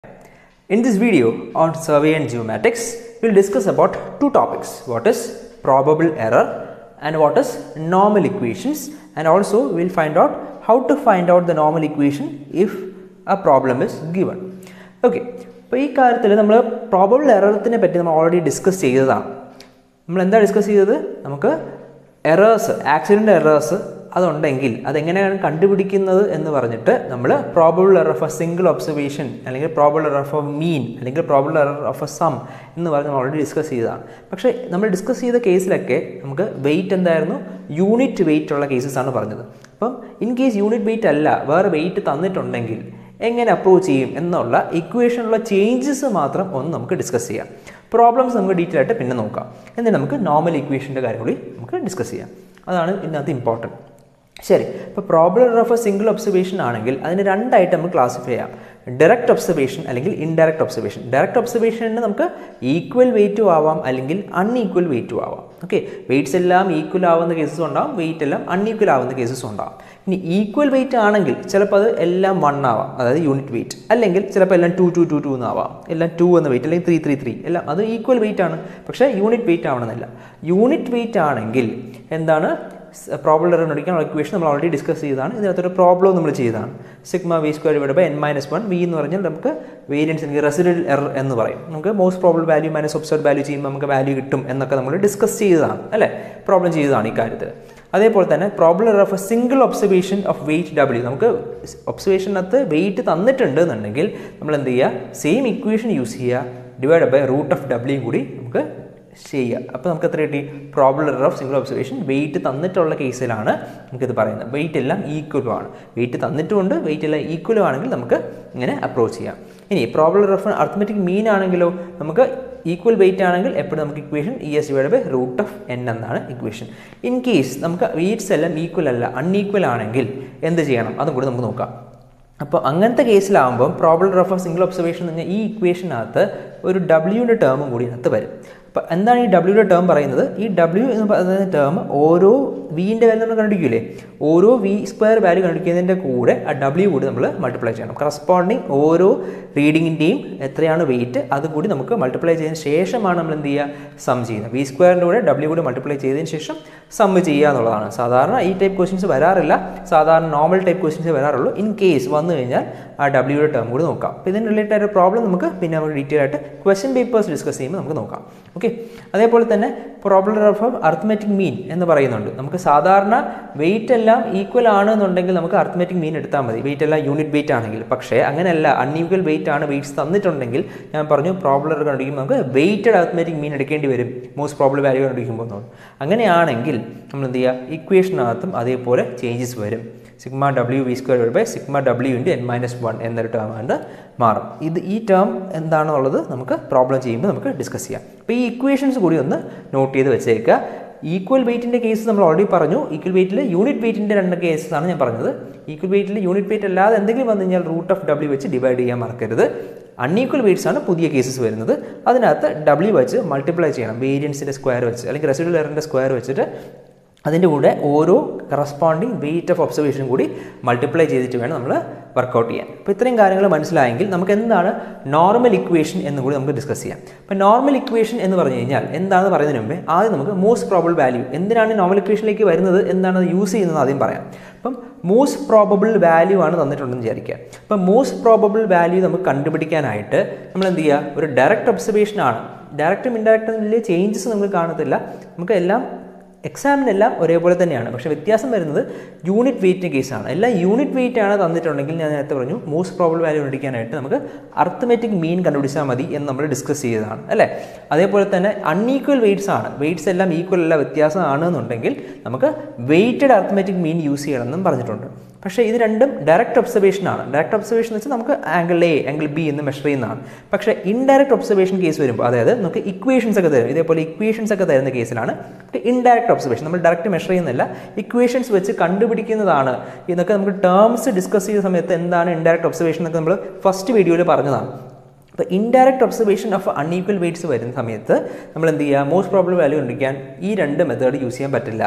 In this video on survey and geomatics, we'll discuss about two topics. What is probable error and what is normal equations and also we'll find out how to find out the normal equation if a problem is given. Okay, അപ്പോൾ ഈ കാര്യത്തിൽ നമ്മൾ probable എററത്തിനെ പറ്റി നമ്മൾ already discuss ചെയ്തതാണ് നമ്മൾ എന്താ discuss ചെയ്തത് നമുക്ക് എറേഴ്സ് ആക്സിഡൻ്റ് എറേഴ്സ് അതുണ്ടെങ്കിൽ അതെങ്ങനെയാണ് കണ്ടുപിടിക്കുന്നത് എന്ന് പറഞ്ഞിട്ട് നമ്മൾ probable error of a single observation അല്ലെങ്കിൽ probable error of a mean അല്ലെങ്കിൽ probable error of a sum എന്ന് പറഞ്ഞ് നമ്മൾ ഓൾറെഡി ഡിസ്കസ് ചെയ്തതാണ് പക്ഷേ നമ്മൾ ഡിസ്കസ് ചെയ്ത കേസിലൊക്കെ നമുക്ക് വെയിറ്റ് എന്തായിരുന്നു യൂണിറ്റ് വെയിറ്റ് ഉള്ള കേസസ് ആണ് പറഞ്ഞത് അപ്പം ഇൻ കേസ് യൂണിറ്റ് വെയിറ്റ് അല്ല വേറെ വെയിറ്റ് തന്നിട്ടുണ്ടെങ്കിൽ എങ്ങനെ അപ്രോച്ച് ചെയ്യും എന്നുള്ള ഇക്വേഷനിലുള്ള ചേഞ്ചസ് മാത്രം ഒന്ന് നമുക്ക് ഡിസ്കസ് ചെയ്യാം പ്രോബ്ലംസ് നമുക്ക് ഡീറ്റെയിൽ ആയിട്ട് പിന്നെ നോക്കാം എന്നിട്ട് നമുക്ക് നോർമൽ ഇക്വേഷൻ്റെ കാര്യം കൂടി നമുക്ക് ഡിസ്കസ് ചെയ്യാം അതാണ് ഇതിനകത്ത് ഇമ്പോർട്ടൻറ്റ് ശരി ഇപ്പോൾ probable of a single observation ആണെങ്കിൽ അതിന് രണ്ടായിട്ട് നമുക്ക് ക്ലാസിഫൈ ചെയ്യാം ഡയറക്റ്റ് ഒബ്സർവേഷൻ അല്ലെങ്കിൽ ഇൻഡയറക്റ്റ് ഒബ്സർവേഷൻ ഡയറക്റ്റ് ഒബ്സർവേഷന് നമുക്ക് ഈക്വൽ വെയിറ്റും ആവാം അല്ലെങ്കിൽ അൺഈക്വൽ വെയിറ്റും ആവാം ഓക്കെ വെയിറ്റ്സ് എല്ലാം ഈക്വൽ ആവുന്ന കേസസ് ഉണ്ടാവും വെയിറ്റ് എല്ലാം അൺഈക്വൽ ആവുന്ന കേസസ് ഉണ്ടാവും ഇനി ഈക്വൽ വെയിറ്റ് ആണെങ്കിൽ ചിലപ്പോൾ അത് എല്ലാം വൺ ആവാം അതായത് യൂണിറ്റ് വെയിറ്റ് അല്ലെങ്കിൽ ചിലപ്പോൾ എല്ലാം ടു ടു ടു ടു എന്നാവാം എല്ലാം ടു എന്ന വെയിറ്റ് അല്ലെങ്കിൽ ത്രീ ത്രീ ത്രീ എല്ലാം അത് ഈക്വൽ വെയിറ്റ് ആണ് പക്ഷേ യൂണിറ്റ് വെയിറ്റ് ആവണമെന്നില്ല യൂണിറ്റ് വെയിറ്റ് ആണെങ്കിൽ എന്താണ് പ്രോബ്ലം എറർ കണ്ടുപിടിക്കാൻ ഇക്വേഷൻ നമ്മൾ ഓൾറെഡി ഡിസ്കസ് ചെയ്തതാണ് ഇതിനകത്തൊരു പ്രോബ്ലം നമ്മൾ ചെയ്തതാണ് sigma V square divide by N minus one V എന്ന് പറഞ്ഞാൽ നമുക്ക് വേരിയൻസ് അല്ലെങ്കിൽ റെസിഡൽ എറർ എന്ന് പറയും നമുക്ക് most probable value minus observe value ചെയ്യുമ്പോൾ നമുക്ക് വാല്യൂ കിട്ടും എന്നൊക്കെ നമ്മൾ ഡിസ്കസ് ചെയ്തതാണ് അല്ലേ പ്രോബ്ലം ചെയ്തതാണ് ഈ കാര്യത്തിൽ അതേപോലെ തന്നെ probable error of a single observation of weight W നമുക്ക് ഒബ്സർവേഷനകത്ത് വെയിറ്റ് തന്നിട്ടുണ്ട് എന്നുണ്ടെങ്കിൽ നമ്മൾ എന്ത് ചെയ്യുക സെയിം ഇക്വേഷൻ യൂസ് ചെയ്യുക divide by root of W കൂടി നമുക്ക് ചെയ്യുക അപ്പോൾ നമുക്ക് എത്ര കിട്ടി probable error of single observation weight തന്നിട്ടുള്ള കേസിലാണ് നമുക്കിത് പറയുന്നത് വെയിറ്റ് എല്ലാം ഈക്വലും ആണ് വെയിറ്റ് തന്നിട്ടുമുണ്ട് വെയിറ്റ് എല്ലാം ഈക്വലും ആണെങ്കിൽ നമുക്ക് ഇങ്ങനെ അപ്രോച്ച് ചെയ്യാം ഇനി probable error of arithmetic mean ആണെങ്കിലോ നമുക്ക് ഈക്വൽ വെയിറ്റ് ആണെങ്കിൽ എപ്പോഴും നമുക്ക് equation E S divide by root of N എന്നാണ് ഇക്വേഷൻ ഇൻ കേസ് നമുക്ക് വെയിറ്റ്സ് എല്ലാം ഈക്വൽ അല്ല അൺഈക്വൽ ആണെങ്കിൽ എന്ത് ചെയ്യണം അതും കൂടി നമുക്ക് നോക്കാം അപ്പോൾ അങ്ങനത്തെ കേസിലാകുമ്പം പ്രോബ്ലം ഓഫ് സിംഗിൾ ഒബ്സർവേഷൻ എന്ന് പറഞ്ഞാൽ ഈ ഇക്വേഷനകത്ത് ഒരു ഡബ്ല്യൂൻ്റെ ടേമും കൂടി അതിനകത്ത് വരും അപ്പോൾ എന്താണ് ഈ ഡബ്ല്യൂയുടെ ടേം പറയുന്നത് ഈ ഡബ്ല്യു എന്ന് പറയുന്ന ടേം ഓരോ വിൻ്റെ വാല്യൂ നമ്മൾ കണ്ടുപിടിക്കില്ലേ ഓരോ വി സ്ക്വയർ വാല്യൂ കണ്ടുപിടിക്കുന്നതിൻ്റെ കൂടെ ആ ഡബ്ല്യു കൂടി നമ്മൾ മൾട്ടിപ്ലൈ ചെയ്യണം കറസ്പോണ്ടിങ് ഓരോ റീഡിങ്ങിൻ്റെയും എത്രയാണ് വെയിറ്റ് അതും കൂടി നമുക്ക് മൾട്ടിപ്ലൈ ചെയ്തതിന് ശേഷമാണ് നമ്മൾ എന്ത് ചെയ്യുക സം ചെയ്യുന്നത് വി സ്ക്വയറിൻ്റെ കൂടെ ഡബ്ല്യു കൂടി മൾട്ടിപ്ലൈ ചെയ്തതിന് ശേഷം സം ചെയ്യുക എന്നുള്ളതാണ് സാധാരണ ഈ ടൈപ്പ് ക്വസ്റ്റ്യൻസ് വരാറില്ല സാധാരണ നോർമൽ ടൈപ്പ് ക്വസ്റ്റ്യൻസ് വരാറുള്ളൂ ഇൻ കേസ് വന്നു കഴിഞ്ഞാൽ ആ ഡബ്ല്യൂയുടെ ടേം കൂടി നോക്കാം അപ്പോൾ ഇതിന് റിലേറ്റഡ് ആയിട്ട് പ്രോബ്ലം നമുക്ക് പിന്നെ നമുക്ക് ഡീറ്റെയിൽ ആയിട്ട് ക്വസ്റ്റ്യൻ പേപ്പേഴ്സ് ഡിസ്കസ് ചെയ്യുമ്പോൾ നമുക്ക് നോക്കാം ഓക്കെ അതേപോലെ തന്നെ പ്രോബ്ലം ഓഫ് അർത്തമെറ്റിക് മീൻ എന്ന് പറയുന്നുണ്ട് നമുക്ക് സാധാരണ വെയിറ്റ് എല്ലാം ഈക്വൽ ആണ് എന്നുണ്ടെങ്കിൽ നമുക്ക് അർത്തമെറ്റിക് മീൻ എടുത്താൽ മതി വെയിറ്റ് എല്ലാം യൂണിറ്റ് വെയിറ്റ് ആണെങ്കിൽ പക്ഷേ അങ്ങനെയല്ല അൺഈക്വൽ വെയിറ്റ് ആണ് വെയിറ്റ്സ് തന്നിട്ടുണ്ടെങ്കിൽ ഞാൻ പറഞ്ഞു പ്രോബ്ലം കണ്ടുപിടിക്കുമ്പോൾ നമുക്ക് വെയിറ്റഡ് അർത്തമെറ്റിക് മീൻ എടുക്കേണ്ടി വരും മോസ്റ്റ് പ്രോബ്ലം വാല്യൂ കണ്ടുപിടിക്കുമ്പോൾ അങ്ങനെയാണെങ്കിൽ നമ്മൾ എന്ത് ചെയ്യുക ഇക്വേഷനകത്തും അതേപോലെ ചേഞ്ചസ് വരും sigma W V square by sigma W into N minus one എന്നൊരു ടേം ആയിട്ട് മാറും ഇത് ഈ ടേം എന്താണെന്നുള്ളത് നമുക്ക് പ്രോബ്ലം ചെയ്യുമ്പോൾ നമുക്ക് ഡിസ്കസ് ചെയ്യാം അപ്പോൾ ഈ ഇക്വേഷൻസ് കൂടി ഒന്ന് നോട്ട് ചെയ്ത് വെച്ചേക്കുക ഈക്വൽ വെയിറ്റിൻ്റെ കേസ് നമ്മൾ ഓൾറെഡി പറഞ്ഞു ഈക്വൽ വെയിറ്റിൽ യൂണിറ്റ് വെയിറ്റിൻ്റെ രണ്ട് കേസസ് ആണ് ഞാൻ പറഞ്ഞത് ഈക്വൽ വെയിറ്റിൽ യൂണിറ്റ് വെയിറ്റ് അല്ലാതെ എന്തെങ്കിലും വന്നു കഴിഞ്ഞാൽ റൂട്ട് ഓഫ് ഡബ്ല്യു വെച്ച് ഡിവൈഡ് ചെയ്യാൻ മറക്കരുത് അൺഈക്വൽ വെയിറ്റ്സ് ആണ് പുതിയ കേസസ് വരുന്നത് അതിനകത്ത് ഡബ്ല്യു വെച്ച് മൾട്ടിപ്ലൈ ചെയ്യണം വേരിയൻസിൻ്റെ സ്ക്വയർ വെച്ച് അല്ലെങ്കിൽ റെസിഡൽ എറിൻ്റെ സ്ക്വയർ വെച്ചിട്ട് അതിൻ്റെ കൂടെ ഓരോ കറസ്പോണ്ടിങ് വെയിറ്റ് ഓഫ് ഒബ്സർവേഷൻ കൂടി മൾട്ടിപ്ലൈ ചെയ്തിട്ട് വേണം നമ്മൾ വർക്കൗട്ട് ചെയ്യാൻ അപ്പോൾ ഇത്രയും കാര്യങ്ങൾ മനസ്സിലായെങ്കിൽ നമുക്ക് എന്താണ് നോർമൽ ഇക്വേഷൻ എന്ന് കൂടി നമുക്ക് ഡിസ്കസ് ചെയ്യാം അപ്പോൾ നോർമൽ ഇക്വേഷൻ എന്ന് പറഞ്ഞു കഴിഞ്ഞാൽ എന്താണെന്ന് പറയുന്നതിന് മുമ്പേ ആദ്യം നമുക്ക് മോസ്റ്റ് പ്രോബിൾ വാല്യൂ എന്തിനാണ് നോർമൽ ഇക്വേഷനിലേക്ക് വരുന്നത് എന്താണ് അത് യൂസ് ചെയ്യുന്നത് ആദ്യം പറയാം അപ്പം മോസ്റ്റ് പ്രോബബിൾ വാല്യൂ ആണ് തന്നിട്ടുണ്ടെന്ന് വിചാരിക്കുക അപ്പം മോസ്റ്റ് പ്രോബബിൾ വാല്യൂ നമുക്ക് കണ്ടുപിടിക്കാനായിട്ട് നമ്മൾ എന്ത് ചെയ്യുക ഒരു ഡയറക്റ്റ് ഒബ്സർവേഷൻ ആണ് ഡയറക്റ്റും ഇൻഡയറക്റ്റും വലിയ ചേഞ്ചസ് നമുക്ക് കാണത്തില്ല നമുക്ക് എല്ലാം എക്സാമിനെല്ലാം ഒരേപോലെ തന്നെയാണ് പക്ഷേ വ്യത്യാസം വരുന്നത് യൂണിറ്റ് വെയിറ്റിൻ്റെ കേസാണ് എല്ലാം യൂണിറ്റ് വെയിറ്റ് ആണ് തന്നിട്ടുണ്ടെങ്കിൽ ഞാൻ നേരത്തെ പറഞ്ഞു മോസ്റ്റ് പ്രോബിൾ വാല്യൂ കണ്ടുപിടിക്കാനായിട്ട് നമുക്ക് അർത്ഥമെറ്റിക് മീൻ കണ്ടുപിടിച്ചാൽ മതി എന്ന് നമ്മൾ ഡിസ്കസ് ചെയ്തതാണ് അല്ലേ അതേപോലെ തന്നെ അൺഈക്വൽ വെയിറ്റ്സ് ആണ് വെയിറ്റ്സ് എല്ലാം ഈക്വൽ അല്ല വ്യത്യാസമാണ് എന്നുണ്ടെങ്കിൽ നമുക്ക് വെയിറ്റഡ് അർത്ഥമെറ്റിക് മീൻ യൂസ് ചെയ്യണമെന്നും പറഞ്ഞിട്ടുണ്ട് പക്ഷേ ഇത് രണ്ടും ഡയറക്റ്റ് ഒബ്സർവേഷൻ ആണ് ഡയറക്റ്റ് ഒബ്സർവേഷൻ എന്ന് വെച്ചാൽ നമുക്ക് ആംഗിൾ എ ആംഗിൾ ബി എന്ന് മെഷർ ചെയ്യുന്നതാണ് പക്ഷേ ഇൻഡയറക്റ്റ് ഒബ്സർവേഷൻ കേസ് വരുമ്പോൾ അതായത് നമുക്ക് ഇക്വേഷൻസ് ഒക്കെ തരും ഇതേപോലെ ഇക്വേഷൻസ് ഒക്കെ തരുന്ന കേസിലാണ് ഇൻഡയറക്റ്റ് ഒബ്സർവേഷൻ നമ്മൾ ഡയറക്റ്റ് മെഷർ ചെയ്യുന്നില്ല ഇക്വേഷൻസ് വെച്ച് കണ്ടുപിടിക്കുന്നതാണ് എന്നൊക്കെ നമുക്ക് ടേംസ് ഡിസ്കസ് ചെയ്ത സമയത്ത് എന്താണ് ഇൻഡയറക്റ്റ് ഒബ്സർവേഷൻ എന്നൊക്കെ നമ്മൾ ഫസ്റ്റ് വീഡിയോയിൽ പറഞ്ഞതാണ് അപ്പോൾ indirect observation of unequal weights വരുന്ന സമയത്ത് നമ്മൾ എന്ത് ചെയ്യുക മോസ്റ്റ് പ്രോബ്ലം വാല്യൂ കണ്ടുപിടിക്കാൻ ഈ രണ്ട് മെത്തേഡ് യൂസ് ചെയ്യാൻ പറ്റില്ല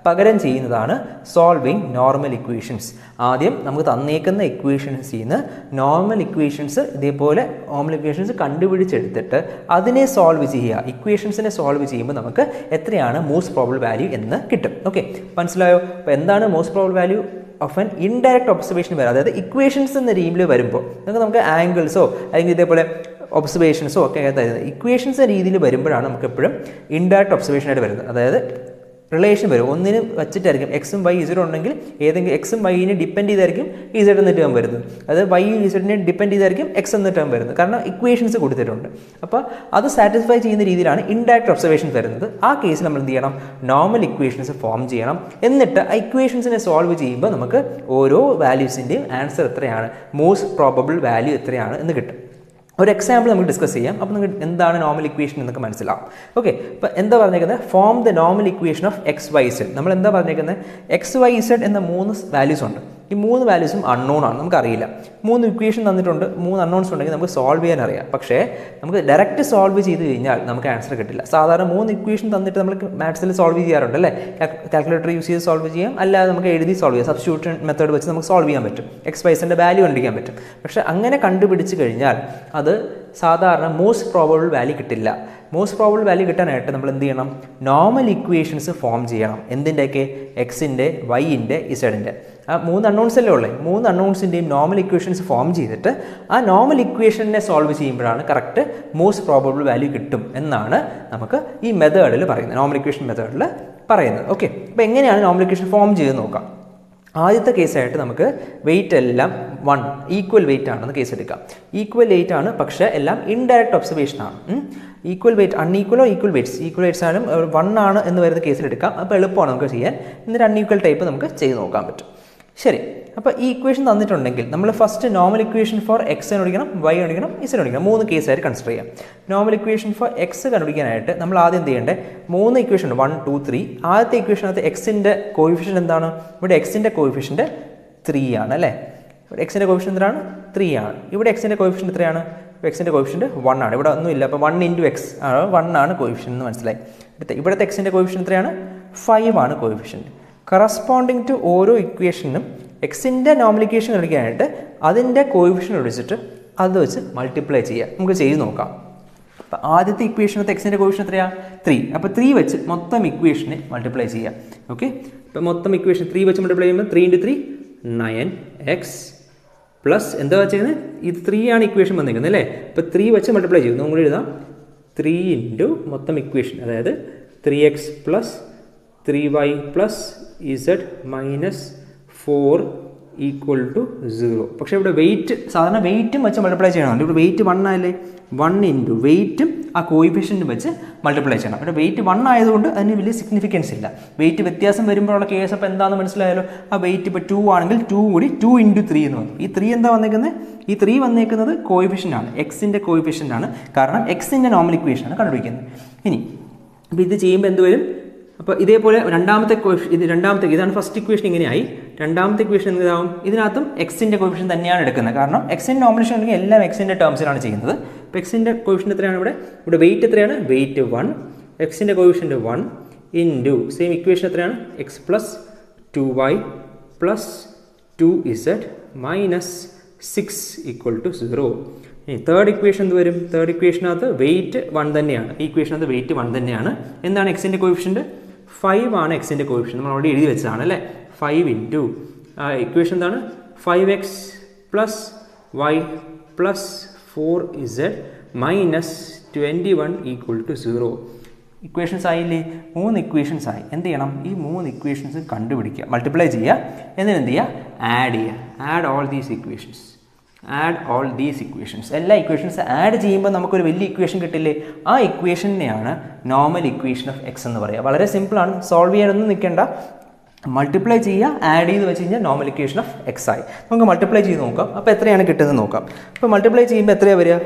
പകരം ചെയ്യുന്നതാണ് സോൾവിങ് നോർമൽ ഇക്വേഷൻസ് ആദ്യം നമുക്ക് തന്നേക്കുന്ന ഇക്വേഷൻസിൽ നിന്ന് നോർമൽ ഇക്വേഷൻസ് ഇതേപോലെ നോർമൽ ഇക്വേഷൻസ് കണ്ടുപിടിച്ചെടുത്തിട്ട് അതിനെ സോൾവ് ചെയ്യുക ഇക്വേഷൻസിനെ സോൾവ് ചെയ്യുമ്പോൾ നമുക്ക് എത്രയാണ് മോസ്റ്റ് പ്രോബിൾ വാല്യൂ എന്ന് കിട്ടും ഓക്കെ മനസ്സിലായോ അപ്പോൾ എന്താണ് most probable value of N indirect observation വരാം അതായത് ഇക്വേഷൻസ് എന്ന രീതിയിൽ വരുമ്പോൾ നമുക്ക് നമുക്ക് ആംഗിൾസോ അല്ലെങ്കിൽ ഇതേപോലെ ഒബ്സർവേഷൻസോ ഒക്കെ അതായത് ഇക്വേഷൻസ് രീതിയിൽ വരുമ്പോഴാണ് നമുക്ക് എപ്പോഴും ഇൻഡയറക്റ്റ് ഒബ്സർവേഷൻ ആയിട്ട് വരുന്നത് അതായത് റിലേഷൻ വരും ഒന്നിന് വെച്ചിട്ടായിരിക്കും എക്സും വൈ ഇസഡ് ഉണ്ടെങ്കിൽ ഏതെങ്കിലും എക്സും വൈനെ ഡിപ്പെൻഡ് ചെയ്തായിരിക്കും ഇസഡ് എന്ന ടേം വരുന്നത് അത് വൈ ഇസഡിനെ ഡിപ്പെൻഡ് ചെയ്തായിരിക്കും എക്സ് എന്ന ടേം വരുന്നത് കാരണം ഇക്വേഷൻസ് കൊടുത്തിട്ടുണ്ട് അപ്പോൾ അത് സാറ്റിസ്ഫൈ ചെയ്യുന്ന രീതിയിലാണ് ഇൻഡയറക്റ്റ് ഒബ്സർവേഷൻ വരുന്നത് ആ കേസിൽ നമ്മൾ എന്ത് ചെയ്യണം നോർമൽ ഇക്വേഷൻസ് ഫോം ചെയ്യണം എന്നിട്ട് ആ ഇക്വേഷൻസിനെ സോൾവ് ചെയ്യുമ്പോൾ നമുക്ക് ഓരോ വാല്യൂസിൻ്റെയും ആൻസർ എത്രയാണ് മോസ്റ്റ് പ്രോബബിൾ വാല്യൂ എത്രയാണ് എന്ന് കിട്ടും ഒരു എക്സാമ്പിൾ നമുക്ക് ഡിസ്കസ് ചെയ്യാം അപ്പോൾ നിങ്ങൾക്ക് എന്താണ് നോർമൽ ഇക്വേഷൻ എന്നൊക്കെ മനസ്സിലാവും ഓക്കെ അപ്പോൾ എന്താ പറഞ്ഞേക്കുന്നത് form the normal equation of X Y Z നമ്മൾ എന്താ പറഞ്ഞേക്കുന്നത് എക്സ് വൈ സെഡ് എന്ന മൂന്ന് വാല്യൂസ് ഉണ്ട് ഈ മൂന്ന് വാല്യൂസും അൺനോൺ ആണ് നമുക്കറിയില്ല മൂന്ന് ഇക്വേഷൻ തന്നിട്ടുണ്ട് മൂന്ന് അൺനോൺസ് ഉണ്ടെങ്കിൽ നമുക്ക് സോൾവ് ചെയ്യാൻ അറിയാം പക്ഷേ നമുക്ക് ഡയറക്റ്റ് സോൾവ് ചെയ്ത് കഴിഞ്ഞാൽ നമുക്ക് ആൻസർ കിട്ടില്ല സാധാരണ മൂന്ന് ഇക്വേഷൻ തന്നിട്ട് നമ്മൾ മാത്സിൽ സോൾവ് ചെയ്യാറുണ്ട് അല്ലേ കാൽക്കുലേറ്റർ യൂസ് ചെയ്ത് സോൾവ് ചെയ്യാം അല്ലാതെ നമുക്ക് എഴുതി സോൾവ് ചെയ്യാം സബ്സ്റ്റിറ്റ്യൂഷൻ മെത്തേഡ് വെച്ച് നമുക്ക് സോൾവ് ചെയ്യാൻ പറ്റും എക്സ് വൈസിൻ്റെ വാല്യൂ കണ്ടുപിടിക്കാൻ പറ്റും പക്ഷേ അങ്ങനെ കണ്ടുപിടിച്ച് കഴിഞ്ഞാൽ അത് സാധാരണ മോസ്റ്റ് പ്രോബബിൾ വാല്യൂ കിട്ടില്ല മോസ്റ്റ് പ്രോബിൾ വാല്യൂ കിട്ടാനായിട്ട് നമ്മൾ എന്ത് ചെയ്യണം നോർമൽ ഇക്വേഷൻസ് ഫോം ചെയ്യണം എന്തിൻ്റെയൊക്കെ എക്സിൻ്റെ വൈൻ്റെ ഇസഡിൻ്റെ ആ മൂന്ന് അണ്ണോൺസ് അല്ലേ ഉള്ളത് മൂന്ന് അണ്ണോൺസിൻ്റെയും നോർമൽ ഇക്വേഷൻസ് ഫോം ചെയ്തിട്ട് ആ നോർമൽ ഇക്വേഷനെ സോൾവ് ചെയ്യുമ്പോഴാണ് കറക്റ്റ് മോസ്റ്റ് പ്രോബബിൾ വാല്യൂ കിട്ടും എന്നാണ് നമുക്ക് ഈ മെത്തേഡിൽ പറയുന്നത് നോർമൽ ഇക്വേഷൻ മെത്തേഡിൽ പറയുന്നത് ഓക്കെ അപ്പോൾ എങ്ങനെയാണ് നോർമൽ ഇക്വേഷൻ ഫോം ചെയ്ത് നോക്കാം ആദ്യത്തെ കേസായിട്ട് നമുക്ക് വെയിറ്റ് എല്ലാം വൺ ഈക്വൽ വെയിറ്റ് ആണെന്ന് കേസ് എടുക്കാം ഈക്വൽ വെയിറ്റ് ആണ് പക്ഷേ എല്ലാം ഇൻഡയറക്റ്റ് ഒബ്സർവേഷൻ ആണ് ഈക്വൽ വെയിറ്റ് അൺഈക്വലോ ഈക്വൽ വെയിറ്റ്സ് ഈക്വൽ വെയിറ്റ്സ് ആയാലും വൺ ആണ് എന്ന് വരുന്ന കേസിൽ എടുക്കാം അപ്പോൾ എളുപ്പമാണ് നമുക്ക് ചെയ്യാൻ എന്നിട്ട് അൺഈക്വൽ ടൈപ്പ് നമുക്ക് ചെയ്ത് നോക്കാൻ പറ്റും ശരി അപ്പോൾ ഈ ഇക്വേഷൻ തന്നിട്ടുണ്ടെങ്കിൽ നമ്മൾ first normal equation for X കണ്ടുപിടിക്കണം വൈ കണ്ടുപിടിക്കണം ഇസ് കണ്ടുപിടിക്കണം മൂന്ന് കേസായിട്ട് കൺസിഡർ ചെയ്യാം നോർമൽ ഇക്വേഷൻ ഫോർ എക്സ് കണ്ടുപിടിക്കാനായിട്ട് നമ്മൾ ആദ്യം എന്ത് ചെയ്യേണ്ടത് മൂന്ന് ഇക്വേഷൻ ഉണ്ട് വൺ ടു ത്രീ ആദ്യത്തെ ഇക്വേഷനകത്ത് എക്സിൻ്റെ കോയിഫിഷ്യൻ എന്താണ് ഇവിടെ എക്സിൻ്റെ കോയിഫിഷ്യൻ്റ് ത്രീ ആണ് അല്ലേ ഇവിടെ എക്സിൻ്റെ കോയിഫിഷ്യൻ എന്താണ് ത്രീ ആണ് ഇവിടെ എക്സിൻ്റെ കോയിഫിഷ്യൻ എത്രയാണ് എക്സിൻ്റെ കോയിഫിഷ്യൻ്റ് വൺ ആണ് ഇവിടെ ഒന്നുമില്ല അപ്പോൾ വൺ ഇൻറ്റു എക്സ് ആണ് വൺ ആണ് കോയിഫിഷ്യൻ എന്ന് മനസ്സിലായി ഇവിടുത്തെ ഇവിടുത്തെ എക്സിൻ്റെ കോയിഫിഷ്യൻ എത്രയാണ് ഫൈവ് ആണ് കോയിഫിഷ്യൻ്റ് കറസ്പോണ്ടിങ് ടു ഓരോ ഇക്വേഷനും എക്സിൻ്റെ നോമിലിക്കേഷൻ കളിക്കാനായിട്ട് അതിൻ്റെ കോയിഫിഷ്യൻ ഒഴിച്ചിട്ട് അത് വെച്ച് മൾട്ടിപ്ലൈ ചെയ്യുക നമുക്ക് ചെയ്ത് നോക്കാം അപ്പോൾ ആദ്യത്തെ ഇക്വേഷനത്തെ എക്സിൻ്റെ കോയിഫിഷ്യൻ എത്രയാണ് ത്രീ അപ്പോൾ ത്രീ വെച്ച് മൊത്തം ഇക്വേഷനെ മൾട്ടിപ്ലൈ ചെയ്യാം ഓക്കെ അപ്പോൾ മൊത്തം ഇക്വേഷൻ ത്രീ വെച്ച് മൾട്ടിപ്ലൈ ചെയ്യുമ്പോൾ three into three nine X plus എന്താ വെച്ചേക്കുന്നത് ഇത് ത്രീ ആണ് ഇക്വേഷൻ വന്നിരിക്കുന്നത് അല്ലേ അപ്പോൾ ത്രീ വെച്ച് മൾട്ടിപ്ലൈ ചെയ്തു നമ്മൾ എഴുതാം ത്രീ ഇൻറ്റു മൊത്തം ഇക്വേഷൻ അതായത് three X plus three Y plus Z minus four equal to zero പക്ഷേ ഇവിടെ വെയിറ്റ് സാധാരണ വെയിറ്റും വെച്ച് മൾട്ടിപ്ലൈ ചെയ്യണം ഇവിടെ വെയിറ്റ് വൺ ആയല്ലേ വൺ ഇൻറ്റു വെയിറ്റും ആ കോയിഫിഷ്യൻറ്റും വെച്ച് മൾട്ടിപ്ലൈ ചെയ്യണം ഇവിടെ വെയിറ്റ് വൺ ആയതുകൊണ്ട് അതിന് വലിയ സിഗ്നിഫിക്കൻസ് ഇല്ല വെയിറ്റ് വ്യത്യാസം വരുമ്പോഴുള്ള കേസ് അപ്പോൾ എന്താണെന്ന് മനസ്സിലായാലോ ആ വെയിറ്റ് ഇപ്പോൾ ടു ആണെങ്കിൽ ടു കൂടി ടു ഇൻറ്റു ത്രീ എന്ന് വന്നു ഈ ത്രീ എന്താ വന്നേക്കുന്നത് ഈ ത്രീ വന്നേക്കുന്നത് കോയിഫിഷ്യൻ്റ് ആണ് എക്സിൻ്റെ കോയിഫിഷ്യൻ്റ് ആണ് കാരണം എക്സിൻ്റെ നോർമൽ ഇക്വേഷൻ ആണ് കണ്ടുപിടിക്കുന്നത് ഇനി അപ്പോൾ ഇത് ചെയ്യുമ്പോൾ എന്ത് വരും അപ്പോൾ ഇതേപോലെ രണ്ടാമത്തെ കോയിഫ് ഇത് രണ്ടാമത്തെ ഇതാണ് ഫസ്റ്റ് ഇക്വേഷൻ ഇങ്ങനെയായി രണ്ടാമത്തെ ഇക്വേഷൻ എന്താവും ഇതിനകത്തും എക്സിൻ്റെ കോയിഫിഷ്യൻ തന്നെയാണ് എടുക്കുന്നത് കാരണം എക്സിൻ്റെ നോമിനേഷൻ ഉണ്ടെങ്കിൽ എല്ലാം എക്സിൻ്റെ ടേംസിലാണ് ചെയ്യുന്നത് അപ്പോൾ എക്സിൻ്റെ കോയിഫിഷ്യൻ എത്രയാണ് ഇവിടെ ഇവിടെ വെയിറ്റ് എത്രയാണ് വെയിറ്റ് വൺ എക്സിൻ്റെ coefficient one into same equation എത്രയാണ് X plus two Y plus two Z minus six equal to zero ഇനി തേർഡ് ഇക്വേഷൻ എന്ത് വരും തേർഡ് ഇക്വേഷനകത്ത് വെയിറ്റ് വൺ തന്നെയാണ് ഈ ഇക്വേഷനകത്ത് വെയിറ്റ് വൺ തന്നെയാണ് എന്താണ് എക്സിൻ്റെ കോയിഫിഷ്യൻറ്റ് ഫൈവ് ആണ് എക്സിൻ്റെ കോയിഫിഷ്യൻ നമ്മൾ അവിടെ എഴുതി വെച്ചതാണ് അല്ലേ ഫൈവ് ഇൻറ്റു ഇക്വേഷൻ എന്താണ് five X plus Y plus four Z minus twenty one equal to zero equations ആയില്ലേ മൂന്ന് ഇക്വേഷൻസ് ആയി എന്ത് ചെയ്യണം ഈ മൂന്ന് ഇക്വേഷൻസ് കണ്ടുപിടിക്കുക മൾട്ടിപ്ലൈ ചെയ്യുക എന്നിട്ട് എന്ത് ചെയ്യുക ആഡ് ചെയ്യുക add all these equations add all these equations എല്ലാ ഇക്വേഷൻസ് ആഡ് ചെയ്യുമ്പോൾ നമുക്കൊരു വലിയ ഇക്വേഷൻ കിട്ടില്ലേ ആ ഇക്വേഷനെയാണ് നോർമൽ ഇക്വേഷൻ ഓഫ് എക്സ് എന്ന് പറയുക വളരെ സിമ്പിളാണ് സോൾവ് ചെയ്യാനൊന്നും നിൽക്കേണ്ട മൾട്ടിപ്ലൈ ചെയ്യുക ആഡ് ചെയ്ത് വെച്ച് കഴിഞ്ഞാൽ നോർമൽ ഇക്വേഷൻ ഓഫ് എക്സ് ആയി നമുക്ക് മൾട്ടിപ്ലൈ ചെയ്ത് നോക്കാം അപ്പോൾ എത്രയാണ് കിട്ടുന്നത് നോക്കാം അപ്പോൾ മൾട്ടിപ്ലൈ ചെയ്യുമ്പോൾ എത്രയാണ് വരിക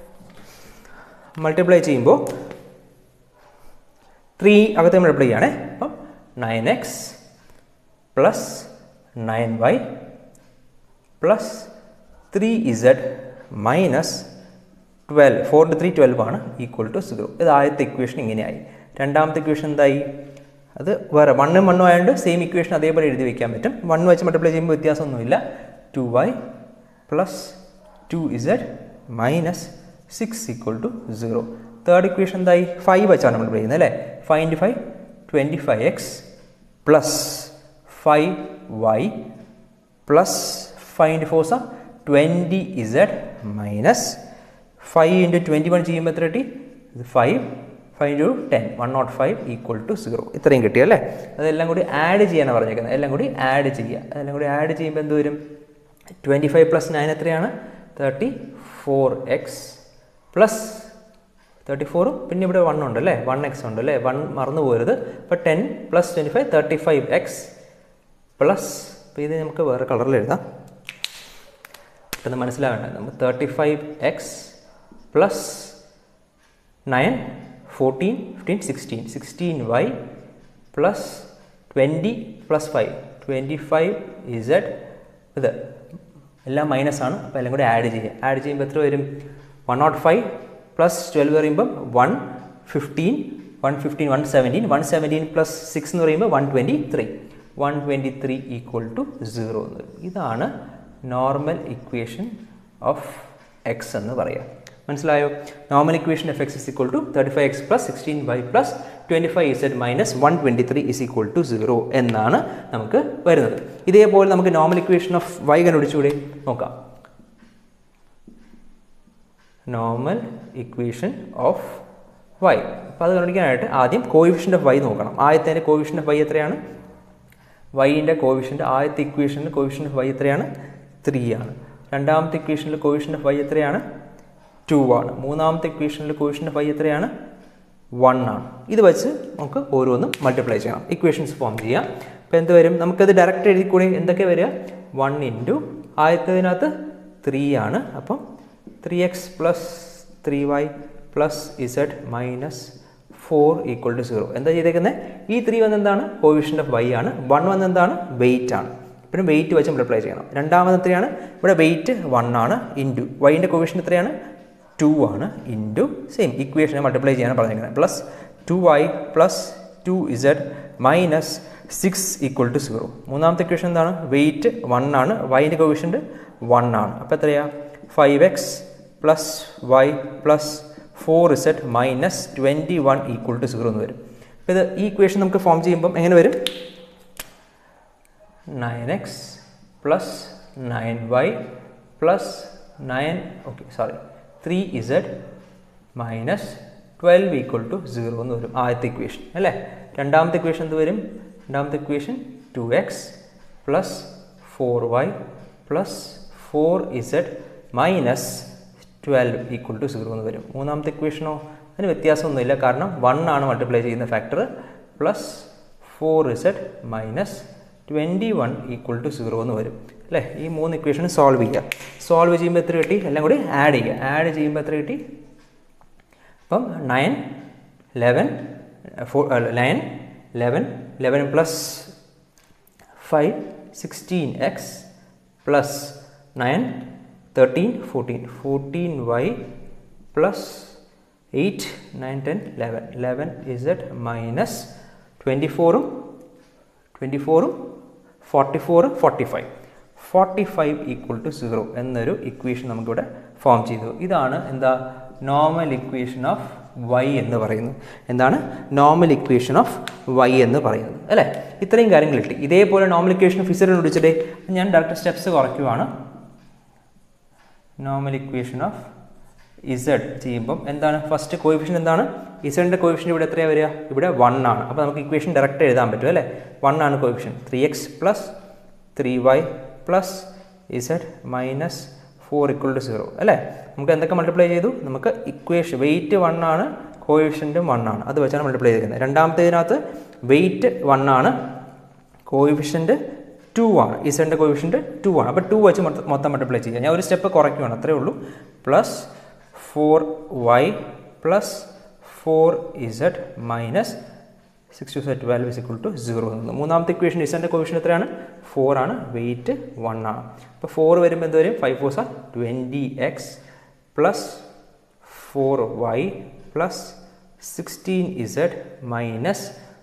മൾട്ടിപ്ലൈ ചെയ്യുമ്പോൾ ത്രീ അകത്ത് മൾട്ടിപ്ലൈ ചെയ്യുകയാണേ അപ്പം nine X plus nine Y plus three Z minus twelve four two three twelve ആണ് ഈക്വൽ ടു സീറോ ഇത് ആദ്യത്തെ ഇക്വേഷൻ ഇങ്ങനെയായി രണ്ടാമത്തെ ഇക്വേഷൻ എന്തായി അത് വേറെ വണ്ണും വണ്ണും ആയതുകൊണ്ട് സെയിം ഇക്വേഷൻ അതേപോലെ എഴുതി വെക്കാൻ പറ്റും വൺ വെച്ച് മൾട്ടിപ്ലൈ ചെയ്യുമ്പോൾ വ്യത്യാസമൊന്നുമില്ല two Y plus two Z minus six equal to zero third equation എന്തായി ഫൈവ് വെച്ചാണ് മൾട്ടിപ്ലൈ ചെയ്യുന്നത് അല്ലേ five into five twenty five X plus five Y plus five into fours twenty Z minus five into twenty one ചെയ്യുമ്പോൾ എത്ര കിട്ടി ഇത് five five into ten one nought five equal to zero ഇത്രയും കിട്ടി അല്ലേ അതെല്ലാം കൂടി ആഡ് ചെയ്യാനാണ് പറഞ്ഞേക്കുന്നത് എല്ലാം കൂടി ആഡ് ചെയ്യുക അതെല്ലാം കൂടി ആഡ് ചെയ്യുമ്പോൾ എന്ത് വരും ട്വൻറ്റി ഫൈവ് പ്ലസ് നയൻ എത്രയാണ് thirty four X plus thirty ഫോറും പിന്നെ ഇവിടെ വൺ ഉണ്ട് അല്ലേ വൺ എക്സ് ഉണ്ട് അല്ലേ വൺ മറന്നു പോരുത് അപ്പോൾ ten plus twenty five thirty five X plus അപ്പോൾ ഇത് നമുക്ക് വേറെ കളറിൽ എഴുതാം പെട്ടെന്ന് മനസ്സിലാവേണ്ടത് നമുക്ക് thirty five X plus nine fourteen fifteen sixteen sixteen Y plus twenty plus five twenty five Z ഇത് എല്ലാം മൈനസ് ആണ് അപ്പോൾ എല്ലാം കൂടി ആഡ് ചെയ്യുക ആഡ് ചെയ്യുമ്പോൾ എത്ര വരും one nought five plus twelve പറയുമ്പം one fifteen one fifteen one seventeen one seventeen plus six എന്ന് പറയുമ്പോൾ one twenty three one twenty three equal to zero എന്ന് വരും ഇതാണ് നോർമൽ ഇക്വേഷൻ ഓഫ് എക്സ് എന്ന് പറയാം മനസ്സിലായോ normal equation of X is equal to thirty five X plus sixteen Y plus twenty five Z minus one twenty three is equal to zero എന്നാണ് നമുക്ക് വരുന്നത് ഇതേപോലെ നമുക്ക് നോർമൽ ഇക്വേഷൻ ഓഫ് വൈ കണ്ടുപിടിച്ചുകൂടെ നോക്കാം നോർമൽ ഇക്വേഷൻ ഓഫ് വൈ അപ്പോൾ അത് കണ്ടുപിടിക്കാനായിട്ട് ആദ്യം കോയിഫിഷ്യൻ്റ് ഓഫ് വൈ നോക്കണം ആദ്യത്തെ കോയിഫിഷ്യൻ്റ് ഓഫ് വൈ എത്രയാണ് വൈൻ്റെ കോവിഷൻ്റെ ആദ്യത്തെ ഇക്വേഷനിൽ കോവിഷൻ്റെ വൈ എത്രയാണ് ത്രീ ആണ് രണ്ടാമത്തെ ഇക്വേഷനിൽ കോവിഷൻ്റെ വൈ എത്രയാണ് ടു ആണ് മൂന്നാമത്തെ ഇക്വേഷനിൽ കോവിഷൻ്റെ വൈ എത്രയാണ് വൺ ആണ് ഇത് വെച്ച് നമുക്ക് ഓരോന്നും മൾട്ടിപ്ലൈ ചെയ്യണം ഇക്വേഷൻസ് ഫോം ചെയ്യാം അപ്പോൾ എന്ത് വരും നമുക്കത് ഡയറക്റ്റ് എഴുതി കൂടി എന്തൊക്കെ വരിക വൺ ഇൻറ്റു ആദ്യത്തതിനകത്ത് ത്രീ ആണ് അപ്പം three X plus three Y plus Z minus four equal to zero എന്താ ചെയ്തേക്കുന്നത് ഈ ത്രീ വന്ന് എന്താണ് കോവിഷൻ ഓഫ് വൈ ആണ് വൺ വന്ന് എന്താണ് വെയിറ്റ് ആണ് പിന്നെ വെയിറ്റ് വെച്ച് മൾട്ടിപ്ലൈ ചെയ്യണം രണ്ടാമത് എത്രയാണ് ഇവിടെ വെയിറ്റ് വൺ ആണ് ഇൻറ്റു വൈൻ്റെ കോവിഷൻ എത്രയാണ് ടു ആണ് ഇൻറ്റു സെയിം ഇക്വേഷനെ മൾട്ടിപ്ലൈ ചെയ്യാനാണ് പറഞ്ഞിരിക്കുന്നത് plus two Y plus two Z minus six equal to zero മൂന്നാമത്തെ ഇക്വേഷൻ എന്താണ് വെയിറ്റ് വൺ ആണ് വൈൻ്റെ കോവിഷൻ്റെ വൺ ആണ് അപ്പോൾ എത്രയാണ് five X plus Y plus four Z minus twenty one equal to zero എന്ന് വരും അപ്പോൾ ഇത് ഈ ഇക്വേഷൻ നമുക്ക് ഫോം ചെയ്യുമ്പം എങ്ങനെ വരും nine X plus nine Y plus nine okay sorry three Z minus twelve equal to zero എന്ന് വരും ആദ്യത്തെ ഇക്വേഷൻ അല്ലേ രണ്ടാമത്തെ ഇക്വേഷൻ എന്ത് വരും രണ്ടാമത്തെ equation two X plus four Y plus four Z minus twelve equal to zero എന്ന് വരും മൂന്നാമത്തെ ഇക്വേഷനോ അതിന് വ്യത്യാസമൊന്നുമില്ല കാരണം വൺ ആണ് മൾട്ടിപ്ലൈ ചെയ്യുന്ന factor plus four Z minus twenty one equal to zero എന്ന് വരും അല്ലേ ഈ മൂന്ന് ഇക്വേഷൻ സോൾവ് ചെയ്യുക സോൾവ് ചെയ്യുമ്പോൾ എത്ര കിട്ടി എല്ലാം കൂടി ആഡ് ചെയ്യുക ആഡ് ചെയ്യുമ്പോൾ എത്ര കിട്ടി അപ്പം nine eleven four nine eleven eleven plus five sixteen X plus nine thirteen fourteen fourteen Y plus eight nine ten eleven eleven Z minus twenty ഫോറും ട്വൻറ്റി ഫോറും forty four forty five forty five equal to zero എന്നൊരു equation നമുക്കിവിടെ form ചെയ്തു ഇതാണ് എന്താ normal equation of Y എന്ന് പറയുന്നത് എന്താണ് നോർമൽ ഇക്വേഷൻ ഓഫ് വൈ എന്ന് പറയുന്നത് അല്ലേ ഇത്രയും കാര്യങ്ങൾ കിട്ടി ഇതേപോലെ നോർമൽ ഇക്വേഷൻ ഓഫ് ഇസഡ് വിളിച്ചിട്ടേ ഞാൻ ഡയറക്റ്റ് സ്റ്റെപ്സ് കുറയ്ക്കുവാണ് നോർമൽ ഇക്വേഷൻ ഓഫ് ഇസഡ് ചെയ്യുമ്പം എന്താണ് ഫസ്റ്റ് കോയിഫിഷ്യൻ എന്താണ് ഇസഡിൻ്റെ കോയിഫിഷ്യൻ ഇവിടെ എത്രയാണ് വരിക ഇവിടെ വൺ ആണ് അപ്പോൾ നമുക്ക് ഇക്വേഷൻ ഡയറക്റ്റ് എഴുതാൻ പറ്റും അല്ലേ വൺ ആണ് coefficient three X plus three Y plus Z minus four equal to zero അല്ലേ നമുക്ക് എന്തൊക്കെ മൾട്ടിപ്ലൈ ചെയ്തു നമുക്ക് ഇക്വേഷൻ വെയിറ്റ് വൺ ആണ് കോയിഫിഷ്യൻറ്റും വൺ ആണ് അത് വെച്ചാണ് മൾട്ടിപ്ലൈ ചെയ്തിരിക്കുന്നത് രണ്ടാമത്തേതിനകത്ത് വെയിറ്റ് വൺ ആണ് കോയിഫിഷ്യൻറ്റ് ടു ആണ് ഇസഡിൻ്റെ കോയിഫിഷ്യൻറ്റ് ടു ആണ് അപ്പോൾ ടു വെച്ച് മൊത്തം മൾട്ടിപ്ലൈ ചെയ്യുക ഞാൻ ഒരു സ്റ്റെപ്പ് കുറയ്ക്കുകയാണ് അത്രേ ഉള്ളൂ plus four Y plus four Z minus six two set value is equal to zero എന്ന് മൂന്നാമത്തെ ഇക്വേഷൻ ഇസഡിൻ്റെ കോവിഷൻ എത്രയാണ് ഫോർ ആണ് വെയിറ്റ് വൺ ആണ് അപ്പോൾ ഫോർ വരുമ്പോൾ എന്ത് വരും five four sir twenty X plus four Y plus sixteen Z minus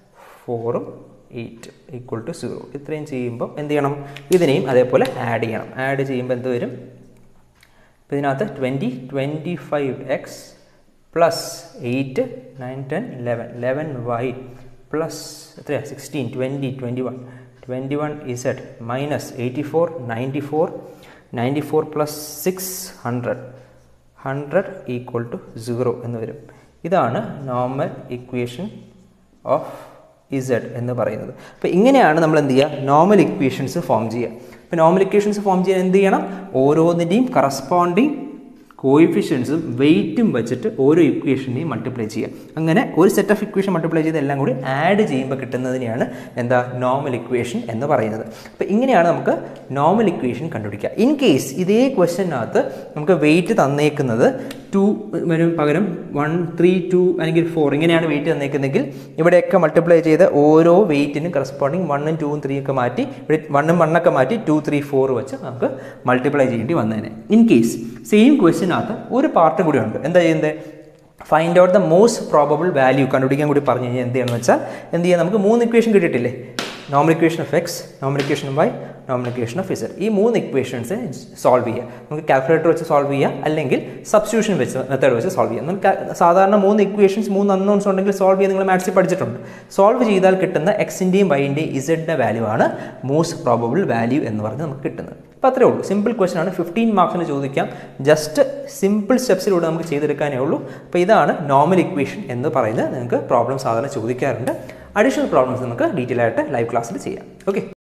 ഫോറും എയ്റ്റ് ഈക്വൽ ടു സീറോ ഇത്രയും ചെയ്യുമ്പോൾ എന്ത് ചെയ്യണം ഇതിനെയും അതേപോലെ ആഡ് ചെയ്യണം ആഡ് ചെയ്യുമ്പോൾ എന്ത് വരും അപ്പോൾ ഇതിനകത്ത് twenty twenty five X plus eight nine ten eleven eleven Y plus എത്രയാണ് sixteen twenty twenty one twenty one Z minus eighty four ninety four ninety four plus six hundred hundred equal to zero എന്ന് വരും ഇതാണ് normal equation of Z എന്ന് പറയുന്നത് അപ്പോൾ ഇങ്ങനെയാണ് നമ്മൾ എന്ത് ചെയ്യുക നോർമൽ ഇക്വേഷൻസ് ഫോം ചെയ്യുക ഇപ്പോൾ നോർമൽ ഇക്വേഷൻസ് ഫോം ചെയ്യാൻ എന്ത് ചെയ്യണം ഓരോന്നിൻ്റെയും കറസ്പോണ്ടിങ് കോയിഫിഷ്യൻസും വെയിറ്റും വെച്ചിട്ട് ഓരോ ഇക്വേഷനെയും മൾട്ടിപ്ലൈ ചെയ്യുക അങ്ങനെ ഒരു സെറ്റ് ഓഫ് ഇക്വേഷൻ മൾട്ടിപ്ലൈ ചെയ്ത് എല്ലാം കൂടി ആഡ് ചെയ്യുമ്പോൾ കിട്ടുന്നതിനെയാണ് എന്താ നോർമൽ ഇക്വേഷൻ എന്ന് പറയുന്നത് അപ്പോൾ ഇങ്ങനെയാണ് നമുക്ക് നോർമൽ ഇക്വേഷൻ കണ്ടുപിടിക്കുക ഇൻ കേസ് ഇതേ ക്വസ്റ്റ്യനകത്ത് നമുക്ക് വെയിറ്റ് തന്നേക്കുന്നത് ടു വരും പകരം വൺ ത്രീ ടു അല്ലെങ്കിൽ ഫോർ ഇങ്ങനെയാണ് വെയിറ്റ് തന്നേക്കുന്നതെങ്കിൽ ഇവിടെയൊക്കെ മൾട്ടിപ്ലൈ ചെയ്ത് ഓരോ വെയിറ്റിനും കറസ്പോണ്ടിങ് വണ്ണും ടൂവും ത്രീ ഒക്കെ മാറ്റി ഇവിടെ വണ്ണും വണ്ണൊക്കെ മാറ്റി ടു ത്രീ ഫോർ വെച്ച് നമുക്ക് മൾട്ടിപ്ലൈ ചെയ്യേണ്ടി വന്നേനെ ഇൻ കേസ് സെയിം ക്വസ്റ്റിനകത്ത് ഒരു പാർട്ട് കൂടി ഉണ്ട് എന്താ ചെയ്യുന്നത് find out the most probable value കണ്ടുപിടിക്കാൻ കൂടി പറഞ്ഞു കഴിഞ്ഞാൽ എന്ത് ചെയ്യണമെന്ന് വെച്ചാൽ എന്ത് ചെയ്യാം നമുക്ക് മൂന്ന് ഇക്വേഷൻ കിട്ടിയിട്ടില്ലേ normal equation of X normal equation of Y normal equation of Z ഈ മൂന്ന് ഇക്വേഷൻസ് സോൾവ് ചെയ്യുക നമുക്ക് കാൽക്കുലേറ്റർ വെച്ച് സോൾവ് ചെയ്യാം അല്ലെങ്കിൽ സബ്സ്റ്റിറ്റ്യൂഷൻ വെച്ച് മെത്തേഡ് വെച്ച് സോൾവ് ചെയ്യാം നമുക്ക് സാധാരണ മൂന്ന് ഇക്വേഷൻസ് മൂന്ന് അൺനോൺസ് ഉണ്ടെങ്കിൽ സോൾവ് ചെയ്യാൻ നിങ്ങൾ മാത്സിൽ പഠിച്ചിട്ടുണ്ട് സോൾവ് ചെയ്താൽ കിട്ടുന്ന എക്സിൻ്റെയും വൈൻ്റെയും ഇസഡിൻ്റെ വാല്യൂ ആണ് മോസ്റ്റ് പ്രോബബിൾ വാല്യൂ എന്ന് പറഞ്ഞ് നമുക്ക് കിട്ടുന്നത് അപ്പോൾ അത്രേ ഉള്ളൂ സിമ്പിൾ ക്വസ്റ്റൻ ആണ് ഫിഫ്റ്റീൻ മാർക്സിന് ചോദിക്കാം ജസ്റ്റ് സിമ്പിൾ സ്റ്റെപ്സിലൂടെ നമുക്ക് ചെയ്തെടുക്കാനേ ഉള്ളൂ അപ്പോൾ ഇതാണ് നോർമൽ ഇക്വേഷൻ എന്ന് പറയുന്നത് നിങ്ങൾക്ക് പ്രോബ്ലം സാധാരണ ചോദിക്കാറുണ്ട് അഡീഷണൽ പ്രോബ്ലംസ് നമുക്ക് ഡീറ്റെയിൽ ആയിട്ട് ലൈവ് ക്ലാസ്സിൽ ചെയ്യാം ഓക്കെ